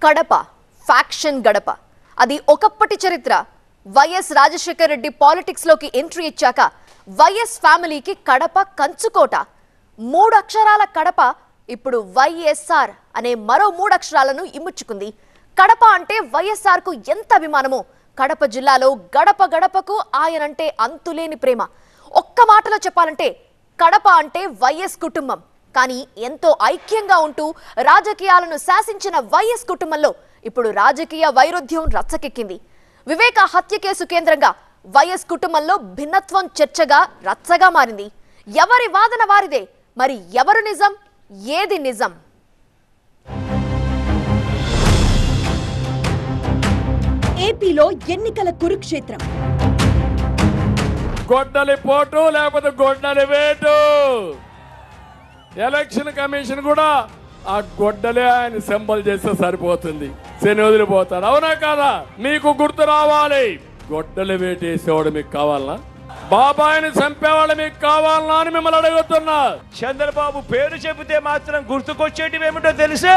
Kadapa faction గడప అది ఒకప్పటి చరిత్ర వైఎస్ రాజశేఖర్ రెడ్డి పాలిటిక్స్ లోకి ఎంట్రీ ఇచ్చాక వైఎస్ ఫ్యామిలీకి కడప కంచుకోట మూడు అక్షరాల కడప ఇప్పుడు వైఎస్ఆర్ అనే మరో మూడు అక్షరాలను ఇముడ్చుకుంది కడప అంటే వైఎస్ఆర్ కు ఎంత అభిమానమో కడప జిల్లాలో గడప గడపకు ఆయనంటే అంతులేని ప్రేమ ఒక్క మాటలో చెప్పాలంటే కడప అంటే వైఎస్ కుటుంబం కానీ ఎంతో ఐక్యంగా ఉంటూ రాజకీయాలను శాసించిన వైఎస్ కుటుంబంలో ఇప్పుడు రాజకీయ వైరుధ్యం రచ్చకెక్కింది వివేక హత్య కేసు కేంద్రంగా వైఎస్ కుటుంబంలో భిన్నత్వం చర్చగా రచ్చగా మారింది ఎవరి వాదన వారిదే మరి ఎవరు నిజం ఏది నిజం ఏపీలో ఎన్నికల కురుక్షేత్రం గొడ్డలి పోటు లేకపోతే గొడ్డలి వేటు ఎలక్షన్ కమిషన్ కూడా ఆ గొడ్డలే ఆయన సింబల్ చేస్తే సరిపోతుంది శని వదిలిపోతాడు అవునా కాదా మీకు గుర్తు రావాలి గొడ్డలి వేటు వేసేవాడు మీకు కావాలనా బాబాయిని చంపేవాళ్ళు మీకు కావాలనా అని మిమ్మల్ని అడుగుతున్నా చంద్రబాబు పేరు చెబితే మాత్రం గుర్తుకొచ్చేటివి ఏమిటో తెలుసా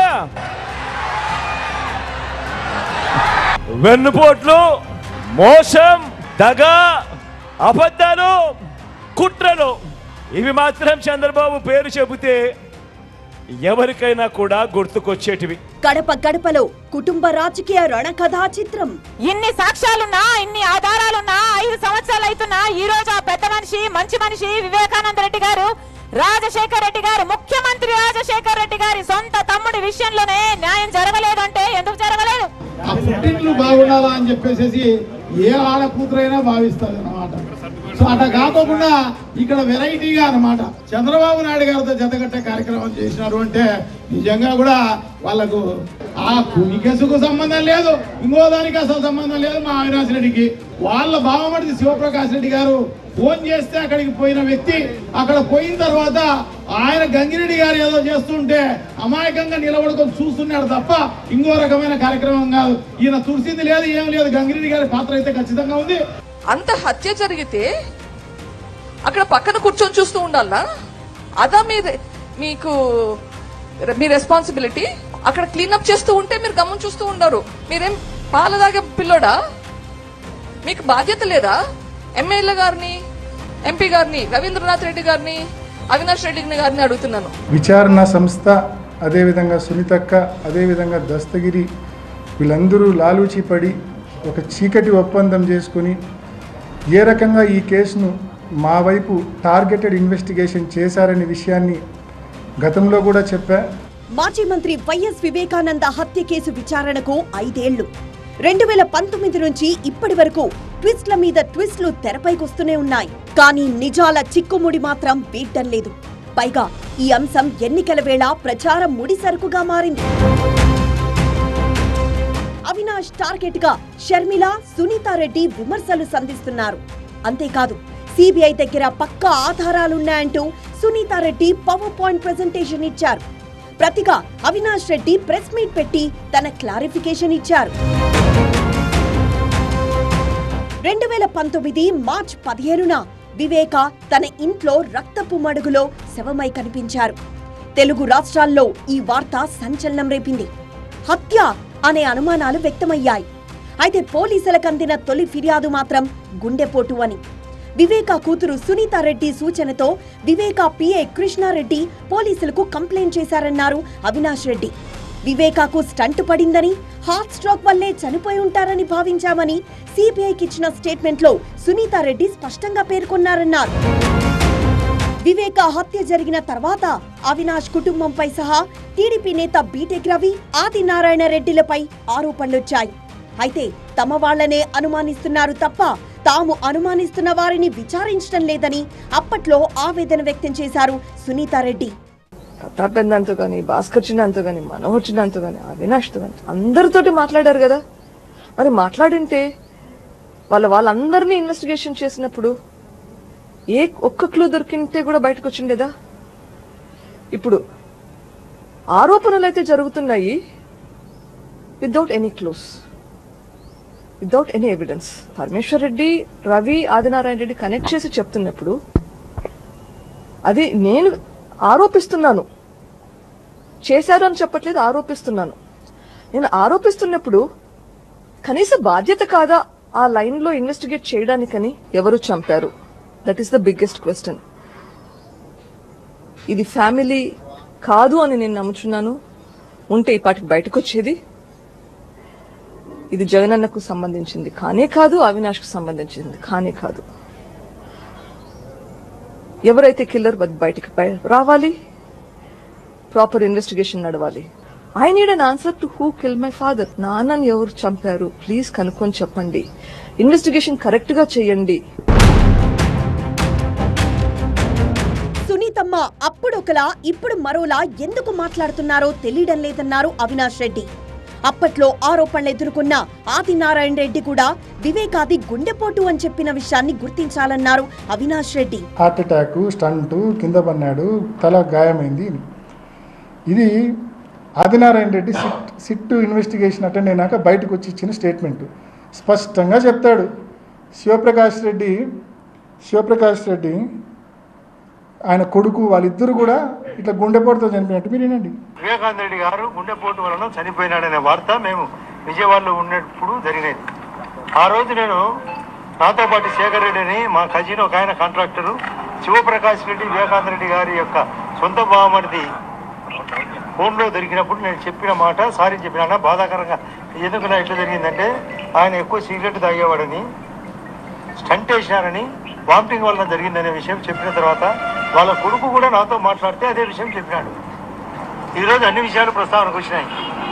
వెన్నుపోట్లు మోసం దగ అబద్ధాలు కుట్రలు ఇవి మాత్రం చంద్రబాబు పేరు చెబితే ఎవరికైనా కూడా గుర్తుకొచ్చేటివి గడప గడపలో కుటుంబ రాజకీయ రణకథా చిత్రం ఇన్ని సాక్ష్యాలున్నా ఇన్ని ఆధారాలున్నా ఐదు సంవత్సరాలు అవుతున్నా ఈ రోజు ఆ పెద్ద మనిషి మంచి మనిషి వివేకానంద రెడ్డి గారు రాజశేఖర్ రెడ్డి గారు ముఖ్యమంత్రి రాజశేఖర్ రెడ్డి గారి సొంత తమ్ముడి విషయంలోనే న్యాయం జరగలేదంటే ఎందుకు జరగలేదు ఆ పుట్టింట్లు బాగుండాలా అని చెప్పేసి ఏ ఆడ కూతురైనా భావిస్తుంది అన్నమాట సో అట్లా కాకోకుండా ఇక్కడ వెరైటీగా అన్నమాట చంద్రబాబు నాయుడు గారితో జతగట్టే కార్యక్రమం చేసినారు అంటే నిజంగా కూడా వాళ్ళకు ఆ కుని కేసుకు సంబంధం లేదు ఇంకో దానికి అసలు సంబంధం లేదు మా అవినాష్ రెడ్డికి వాళ్ళ బావమడిది శివప్రకాష్ రెడ్డి గారు ఫోన్ చేస్తే అక్కడికి పోయిన వ్యక్తి అక్కడ పోయిన తర్వాత ఆయన గంగిరెడ్డి గారు ఏదో చేస్తుంటే అమాయకంగా నిలబడుకొని చూస్తున్నాడు తప్ప ఇంకో రకమైన కార్యక్రమం కాదు ఈయన తుడిసింది లేదు ఏం లేదు గంగిరెడ్డి గారి పాత్ర అయితే ఖచ్చితంగా ఉంది అంత హత్య జరిగితే అక్కడ పక్కన కూర్చొని చూస్తూ ఉండాలా అదా మీ మీకు మీ రెస్పాన్సిబిలిటీ అక్కడ క్లీనప్ చేస్తూ ఉంటే మీరు గమనం చూస్తూ ఉండరు మీరేం పాలదాగే పిల్లోడా మీకు బాధ్యత లేదా ఎమ్మెల్యే గారిని ఎంపీ గారిని రవీంద్రనాథ్ రెడ్డి గారిని అవినాష్ రెడ్డి గారిని అడుగుతున్నాను విచారణ సంస్థ అదేవిధంగా సునీతక్క అదేవిధంగా దస్తగిరి వీళ్ళందరూ లాలూచి పడి ఒక చీకటి ఒప్పందం చేసుకొని ఏ రకంగా ఈ కేసును మా వైపు టార్గెటెడ్ ఇన్వెస్టిగేషన్ చేశారనే విషయాన్ని గతంలో కూడా చెప్పా మాజీ మంత్రి వైఎస్ వివేకానంద హత్య కేసు విచారణకు ఐదేళ్లు రెండు వేల పంతొమ్మిది నుంచి ఇప్పటి వరకు ట్విస్ట్ల మీద ట్విస్ట్లు తెరపైకొస్తూనే ఉన్నాయి కానీ నిజాల చిక్కుముడి మాత్రం వీడ్డం లేదు పైగా ఈ అంశం ఎన్నికల వేళ ప్రచారం ముడిసరుకుగా మారింది అవినాష్ టార్గెట్ గా షర్మిల సునీతారెడ్డి విమర్శలు సంధిస్తున్నారు అంతేకాదు సిబిఐ దగ్గర పక్కా ఆధారాలున్నాయంటూ సునీతారెడ్డి పవర్ పాయింట్ ప్రెజెంటేషన్ ఇచ్చారు ప్రతిగా అవినాష్ రెడ్డి ప్రెస్ మీట్ పెట్టి తన క్లారిఫికేషన్ ఇచ్చారు రెండు వేల పంతొమ్మిది మార్చ్ పదిహేనున వివేక తన ఇంట్లో రక్తపు మడుగులో శవమై కనిపించారు తెలుగు రాష్ట్రాల్లో ఈ వార్త సంచలనం రేపింది హత్య అనే అనుమానాలు వ్యక్తమయ్యాయి అయితే పోలీసులకు అందిన తొలి ఫిర్యాదు మాత్రం గుండెపోటు అని వివేక కూతురు సునీతారెడ్డి సూచనతో వివేక పిఏ కృష్ణారెడ్డి పోలీసులకు కంప్లైంట్ చేశారన్నారు అవినాష్ రెడ్డి వివేకాకు స్టంట్ పడిందని హార్ట్ స్ట్రోక్ వల్లే చనిపోయి ఉంటారని భావించామని సిబిఐకి ఇచ్చిన స్టేట్మెంట్లో సునీతారెడ్డి స్పష్టంగా పేర్కొన్నారన్నారు వివేక హత్య జరిగిన తర్వాత అవినాష్ కుటుంబంపై సహా టీడీపీ నేత బీటెక్ రవి ఆదినారాయణ రెడ్డిలపై ఆరోపణలొచ్చాయి అయితే తమ వాళ్లనే అనుమానిస్తున్నారు తప్ప తాము అనుమానిస్తున్న వారిని విచారించడం లేదని అప్పట్లో ఆవేదన వ్యక్తం చేశారు సునీతారెడ్డి ప్రతాప్ పెద్దంతో కానీ భాస్కర్ చిన్నంతో కానీ మనోహర్ చిన్నంతో కానీ అవినాష్తో కానీ అందరితోటి మాట్లాడారు కదా మరి మాట్లాడింటే వాళ్ళ వాళ్ళందరినీ ఇన్వెస్టిగేషన్ చేసినప్పుడు ఏ ఒక్క క్లూ దొరికింటే కూడా బయటకు వచ్చిండేదా ఇప్పుడు ఆరోపణలు అయితే జరుగుతున్నాయి without any clues without any evidence Parameshwar Reddy Ravi Adinarayana Reddy connect చేసి చెప్తున్నప్పుడు అది నేను ఆరోపిస్తున్నాను చేశారు అని చెప్పట్లేదు ఆరోపిస్తున్నాను నేను ఆరోపిస్తున్నప్పుడు కనీస బాధ్యత కాదా ఆ లైన్ లో ఇన్వెస్టిగేట్ చేయడానికని ఎవరు చంపారు that is the biggest question ఇది ఫ్యామిలీ కాదు అని నేను నమ్ముచున్నాను ఉంటే ఈ పాటికి బయటకు వచ్చేది ఇది జగనన్నకు సంబంధించింది కానే కాదు అవినాష్కు సంబంధించింది కానే కాదు ఎవరైతే కిల్లర్ బయటికి బయ- రావాలి ప్రాపర్ ఇన్వెస్టిగేషన్ నడవాలి I need an answer to who kill my father నాన్నని ఎవరు చంపారు ప్లీజ్ కనుక్కొని చెప్పండి ఇన్వెస్టిగేషన్ కరెక్ట్ గా చేయండి సునీతమ్మ అప్పుడొకలా ఇప్పుడు మరోలా ఎందుకు మాట్లాడుతున్నారో తెలియడం లేదన్నారు అవినాష్ రెడ్డి అప్పట్లో ఆరోపణలు ఎదుర్కొన్న ఆదినారాయణ రెడ్డి కూడా వివేకాది గుండెపోటు అని చెప్పిన విషయాన్ని గుర్తించాలన్నారు Avinash Reddy heart attack stunt కింద పన్నాడు తల గాయమైంది ఇది Adinarayana Reddy SIT SIT investigation attend అయినాక బయటకు వచ్చి ఇచ్చిన స్టేట్మెంట్ స్పష్టంగా చెప్తాడు శివప్రకాష్ రెడ్డి శివప్రకాష్ రెడ్డి ఆయన కొడుకు వాళ్ళిద్దరు కూడా ఇట్లా గుండెపోటుతో చనిపోయినట్టు మీరు వినండి వివేకానంద రెడ్డి గారు గుండెపోటు వలన చనిపోయినాడనే వార్త మేము విజయవాడలో ఉన్నప్పుడు జరిగినది ఆ రోజు నేను నాతో పాటు శేఖర్ రెడ్డి అని మా కజిన్ ఒక ఆయన కాంట్రాక్టరు శివప్రకాష్ రెడ్డి వివేకానంద రెడ్డి గారి యొక్క సొంత బావమరిది ఫోన్లో దొరికినప్పుడు నేను చెప్పిన మాట సారీ చెప్పిన బాధాకరంగా ఎందుకు నా ఇట్లా జరిగిందంటే ఆయన ఎక్కువ సిగరెట్ తాగేవాడని స్టంట్ వేసినారని వామిటింగ్ వల్ల జరిగిందనే విషయం చెప్పిన తర్వాత వాళ్ళ కొడుకు కూడా నాతో మాట్లాడితే అదే విషయం చెప్పినాడు ఈరోజు అన్ని విషయాలు ప్రస్తావనకు వచ్చినాయి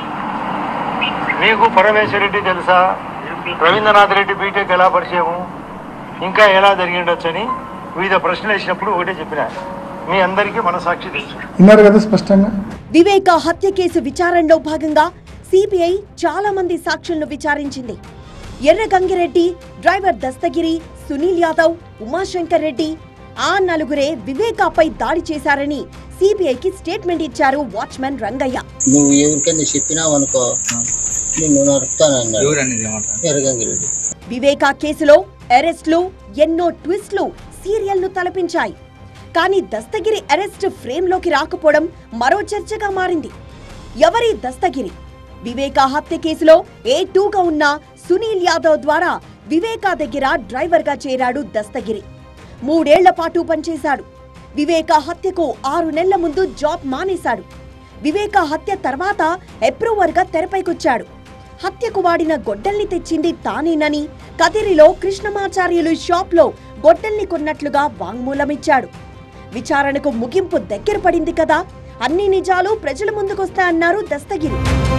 మీకు పరమేశ్వరరెడ్డి తెలుసా రవీంద్రనాథ్ రెడ్డి బీటెక్ ఎలా పరిచయము ఇంకా ఎలా జరిగి ఉండొచ్చని వివిధ ప్రశ్నలు వేసినప్పుడు ఒకటే చెప్పిన మీ అందరికీ మనసాక్షి తెలుసు విన్నారు కదా స్పష్టంగా వివేక హత్య కేసు విచారణలో భాగంగా సిబిఐ చాలా మంది సాక్షులను విచారించింది ఎర్ర గంగిరెడ్డి డ్రైవర్ దస్తగిరి సునీల్ యాదవ్ ఉమాశంకర్ రెడ్డి ఆ నలుగురే వివేకాపై దాడి చేశారని సిబిఐకి స్టేట్మెంట్ ఇచ్చారు వాచ్మెన్ రంగయ్య నువ్వు ఎవరికైనా చెప్పినావు అనుకో నిన్ను నరుకుతానన్నాడు ఎరగంగిరెడ్డి వివేకా కేసులో అరెస్టులు ఎన్నో ట్విస్ట్లు సీరియల్ ను తలపించాయి కానీ దస్తగిరి అరెస్ట్ ఫ్రేమ్ లోకి రాకపోవడం మరో చర్చగా మారింది ఎవరి దస్తగిరి వివేకా హత్య కేసులో ఏ టూగా ఉన్న సునీల్ యాదవ్ ద్వారా వివేకా దగ్గర డ్రైవర్ గా చేరాడు దస్తగిరి మూడేళ్ల పాటు పనిచేశాడు వివేకా హత్యకు ఆరు నెలల ముందు జాబ్ మానేశాడు వివేకా హత్య తర్వాత అప్రూవర్ గా తెరపైకొచ్చాడు హత్యకు వాడిన గొడ్డల్ని తెచ్చింది తానేనని కదిరిలో కృష్ణమాచార్యులు షాప్లో గొడ్డల్ని కొన్నట్లుగా వాంగ్మూలమిచ్చాడు విచారణకు ముగింపు దగ్గర పడింది కదా అన్ని నిజాలు ప్రజల ముందుకొస్తాయన్నారు దస్తగిరి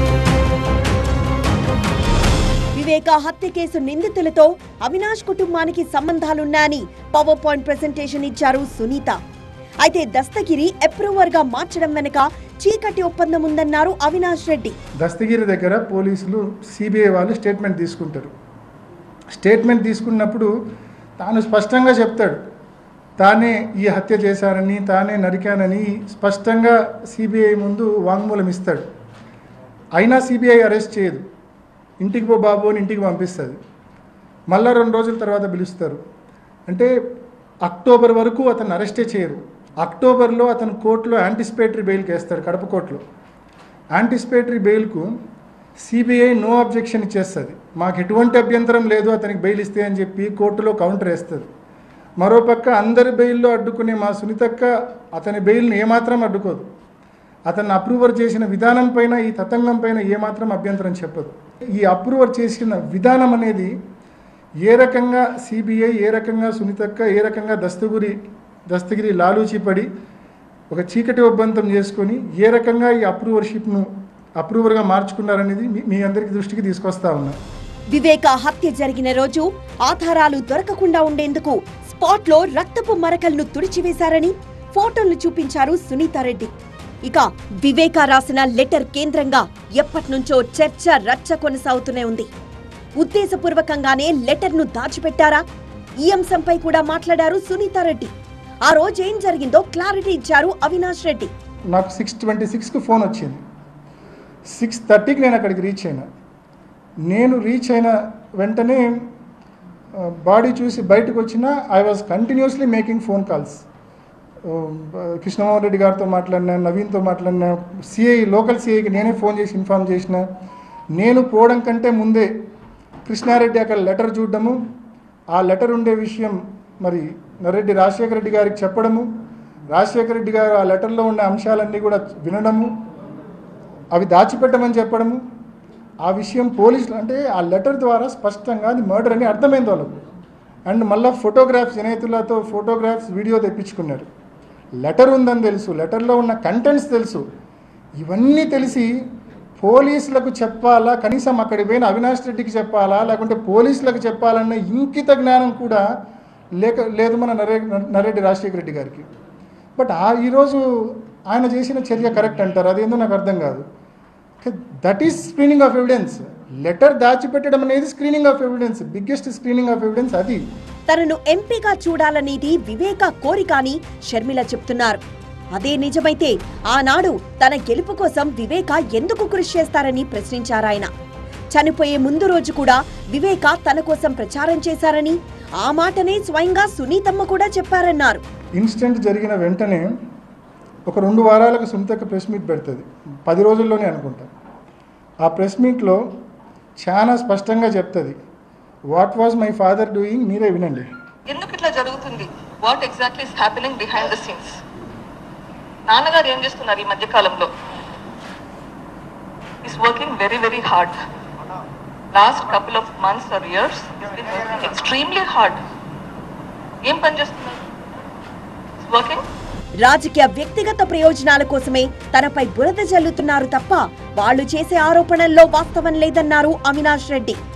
వివేక హత్య కేసు నిందితులతో అవినాష్ కుటుంబానికి సంబంధాలున్నాయని పవర్ పాయింట్ ప్రెజెంటేషన్ ఇచ్చారు సునీత అయితే దస్తగిరి అప్రూవర్ గా మార్చడం వెనుక చీకటి ఒప్పందం ఉందన్నారు అవినాష్ రెడ్డి దస్తగిరి దగ్గర పోలీసులు సిబిఐ వాళ్ళు స్టేట్మెంట్ తీసుకుంటారు స్టేట్మెంట్ తీసుకున్నప్పుడు తాను స్పష్టంగా చెప్తాడు తానే ఈ హత్య చేశారని తానే నరికానని స్పష్టంగా సిబిఐ ముందు వాంగ్మూలం ఇస్తాడు అయినా సిబిఐ అరెస్ట్ చేయదు ఇంటికి పో బాబు అని ఇంటికి పంపిస్తుంది మళ్ళా రెండు రోజుల తర్వాత పిలుస్తారు అంటే అక్టోబర్ వరకు అతను అరెస్టే చేయరు అక్టోబర్లో అతను కోర్టులో యాంటిసిపేటరీ బెయిల్కి వేస్తాడు కడప కోర్టులో యాంటిసిపేటరీ బెయిల్కు సిబిఐ నో అబ్జెక్షన్ ఇచ్చేస్తుంది మాకు ఎటువంటి అభ్యంతరం లేదు అతనికి బెయిల్ ఇస్తే అని చెప్పి కోర్టులో కౌంటర్ వేస్తుంది మరోపక్క అందరి బెయిల్లో అడ్డుకునే మా సునీతక్క అతని బెయిల్ని ఏమాత్రం అడ్డుకోదు అతన్ని అప్రూవర్ చేసిన విధానం పైన ఈ తతంగం పైన ఏమాత్రం అభ్యంతరం చెప్పదు ఈ అప్రూవర్ చేసిన విధానం అనేది ఏ రకంగా సిబిఐ ఏ రకంగా సునీతక్క ఏ రకంగా దస్తగిరి దస్తగిరి లాలూచి పడి ఒక చీకటి ఒప్పందం చేసుకొని ఏ రకంగా ఈ అప్రూవర్షిప్ను అప్రూవర్గా మార్చుకున్నారనేది మీ- మీ అందరికి దృష్టికి తీసుకొస్తా ఉన్నా వివేక హత్య జరిగిన రోజు ఆధారాలు దొరకకుండా ఉండేందుకు స్పాట్ లో రక్తపు మరకలను తుడిచివేశారని ఫోటోలు చూపించారు సునీతారెడ్డి ఇక వివేక రాసిన లెటర్ కేంద్రంగా ఎప్పటినుంచో చర్చ రచ్చ కొనసాగుతూనే ఉంది ఉద్దేశపూర్వకంగానే లెటర్ ను దాచిపెట్టారా ఈ అంశంపై కూడా మాట్లాడారు సునీతారెడ్డి ఆ రోజు ఏం జరిగిందో క్లారిటీ ఇచ్చారు అవినాష్ రెడ్డి నాకు సిక్స్ ట్వంటీ సిక్స్కి ఫోన్ వచ్చింది సిక్స్ థర్టీకి నేను అక్కడికి రీచ్ అయినా నేను రీచ్ అయిన వెంటనే బాడీ చూసి బయటకు వచ్చిన I was continuously making phone calls Krishnamohan Reddy గారితో మాట్లాడినా నవీన్తో మాట్లాడినా సిఐ లోకల్ సిఐకి నేనే ఫోన్ చేసి ఇన్ఫామ్ చేసిన నేను పోవడం కంటే ముందే కృష్ణారెడ్డి అక్కడ లెటర్ చూడడము ఆ లెటర్ ఉండే విషయం మరి నరెడ్డి రాజశేఖర రెడ్డి గారికి చెప్పడము రాజశేఖర రెడ్డి గారు ఆ లెటర్లో ఉన్న అంశాలన్నీ కూడా వినడము అవి దాచిపెట్టమని చెప్పడము ఆ విషయం పోలీసులు అంటే ఆ లెటర్ ద్వారా స్పష్టంగా అది మర్డర్ అని అర్థమైంది వాళ్ళకు అండ్ మళ్ళీ ఫోటోగ్రాఫ్స్ వినేతులతో ఫోటోగ్రాఫ్స్ వీడియో తెప్పించుకున్నారు లెటర్ ఉందని తెలుసు లెటర్లో ఉన్న కంటెంట్స్ తెలుసు ఇవన్నీ తెలిసి పోలీసులకు చెప్పాలా కనీసం అక్కడికి పోయిన అవినాష్ రెడ్డికి చెప్పాలా లేకుంటే పోలీసులకు చెప్పాలన్న ఇంకిత జ్ఞానం కూడా లేక లేదు మన నరే నరెడ్డి రాజశేఖర రెడ్డి గారికి బట్ ఆ ఈరోజు ఆయన చేసిన చర్య కరెక్ట్ అంటారు అదేందో నాకు అర్థం కాదు that is screening of evidence letter దాచిపెట్టడం అనేది screening of evidence biggest screening of evidence అది తనను ఎంపీగా చూడాలనేది వివేక కోరిక అని షర్మిల చెప్తున్నారు అదే నిజమైతే ఆనాడు తన గెలుపు కోసం వివేక ఎందుకు కృషి చేస్తారని ప్రశ్నించారాయన చనిపోయే ముందు రోజు కూడా వివేక తన కోసం ప్రచారం చేశారని ఆ మాటనే స్వయంగా సునీతమ్మ కూడా చెప్పారన్నారు ఇన్సిడెంట్ జరిగిన వెంటనే ఒక రెండు వారాలకు సునీతక్క ప్రెస్ మీట్ పెడుతుంది పది రోజుల్లోనే అనుకుంటా ఆ ప్రెస్ మీట్లో చాలా స్పష్టంగా చెప్తుంది what was my father doing మీరే వినండి ఎందుకు ఇట్లా జరుగుతుంది what exactly is happening behind the scenes నాన్నగారు ఏం చేస్తున్నారు ఈ మధ్య కాలంలో is working very very hard last couple of months or years working extremely hard ఏం పని చేస్తున్నారు వర్కింగ్ రాజకీయ వ్యక్తిగత ప్రయోజనాల కోసమే తనపై బురద జల్లుతున్నారు తప్ప వాళ్ళు చేసే ఆరోపణల్లో వాస్తవం లేదన్నారు అవినాష్ రెడ్డి